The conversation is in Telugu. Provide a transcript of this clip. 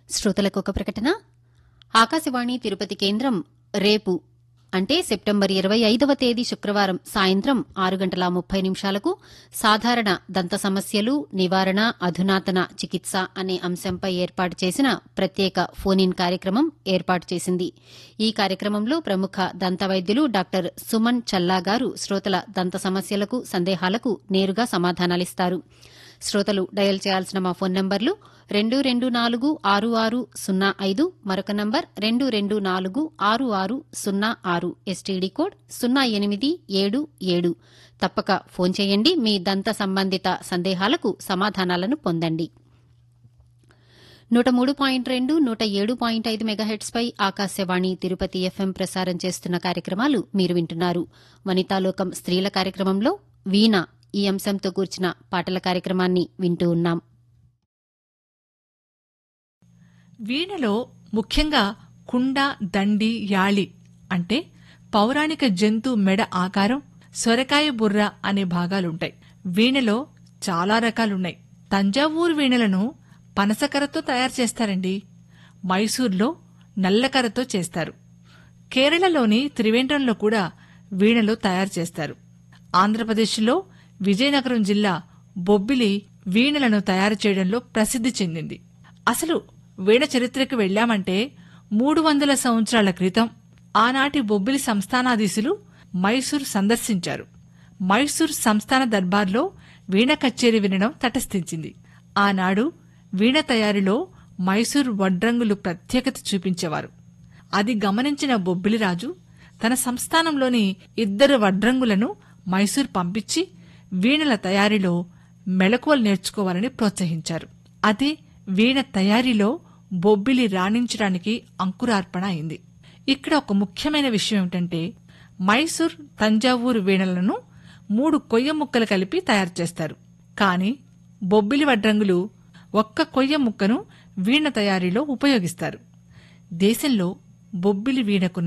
శ్రోతలకు ఒక ప్రకటన ఆకాశవాణి తిరుపతి కేంద్రం రేపు అంటే సెప్టెంబర్ ఇరవై ఐదవ తేదీ శుక్రవారం సాయంత్రం ఆరు గంటల ముప్పై నిమిషాలకు సాధారణ దంత సమస్యలు నివారణ అధునాతన చికిత్స అనే అంశంపై ఏర్పాటు చేసిన ప్రత్యేక ఫోన్ ఇన్ కార్యక్రమం ఏర్పాటు చేసింది ఈ కార్యక్రమంలో ప్రముఖ దంత వైద్యులు డాక్టర్ సుమన్ చల్లా గారు శ్రోతల దంత సమస్యలకు సందేహాలకు నేరుగా సమాధానాలిస్తారు శ్రోతలు డయల్ చేయాల్సిన మా ఫోన్ నంబర్లు రెండు రెండు నాలుగు ఆరు ఆరు సున్నా ఐదు మరొక నంబర్ రెండు రెండు నాలుగు ఆరు ఆరు సున్నా ఆరు ఎస్టీడీ కోడ్ సున్నా ఎనిమిది ఏడు ఏడు తప్పక ఫోన్ చేయండి మీ దంత సంబంధిత సందేహాలకు సమాధానాలను పొందండి నూట మూడు పాయింట్ రెండు నూట ఏడు పాయింట్ ఐదు మెగాహెట్స్ పై ఆకాశవాణి తిరుపతి ఎఫ్ఎం ప్రసారం చేస్తున్న కార్యక్రమాలు మీరు వింటున్నారు వనితాలోకం స్త్రీల కార్యక్రమంలో వీణ ఈ అంశంతో కూర్చిన పాటల కార్యక్రమాన్ని వింటూ ఉన్నాం వీణలో ముఖ్యంగా కుండ దండి యాళి అంటే పౌరాణిక జంతు మెడ ఆకారం సొరకాయ బుర్ర అనే భాగాలుంటాయి వీణలో చాలా రకాలున్నాయి తంజావూరు వీణలను పనసకరతో తయారు చేస్తారండి మైసూర్లో నల్లకరతో చేస్తారు కేరళలోని త్రివేంద్రంలో కూడా వీణలు తయారు చేస్తారు ఆంధ్రప్రదేశ్లో విజయనగరం జిల్లా బొబ్బిలి వీణలను తయారు చేయడంలో ప్రసిద్ధి చెందింది అసలు వీణ చరిత్రకు వెళ్లామంటే మూడు వందల సంవత్సరాల క్రితం ఆనాటి బొబ్బిలి సంస్థానాధీశులు మైసూర్ సందర్శించారు మైసూర్ సంస్థాన దర్బార్లో వీణ కచేరీ వినడం తటస్థించింది ఆనాడు వీణ తయారీలో మైసూర్ వడ్రంగులు ప్రత్యేకత చూపించేవారు అది గమనించిన బొబ్బిలిరాజు తన సంస్థానంలోని ఇద్దరు వడ్రంగులను మైసూర్ పంపించి వీణల తయారీలో మెళకువలు నేర్చుకోవాలని ప్రోత్సహించారు అదే వీణ తయారీలో బొబ్బిలి రాణించడానికి అంకురార్పణ అయింది ఇక్కడ ఒక ముఖ్యమైన విషయం ఏమిటంటే మైసూర్ తంజావూరు వీణలను మూడు కొయ్య ముక్కలు కలిపి తయారు చేస్తారు కానీ బొబ్బిలి వడ్రంగులు ఒక్క కొయ్య ముక్కను వీణ తయారీలో ఉపయోగిస్తారు దేశంలో బొబ్బిలి వీణకు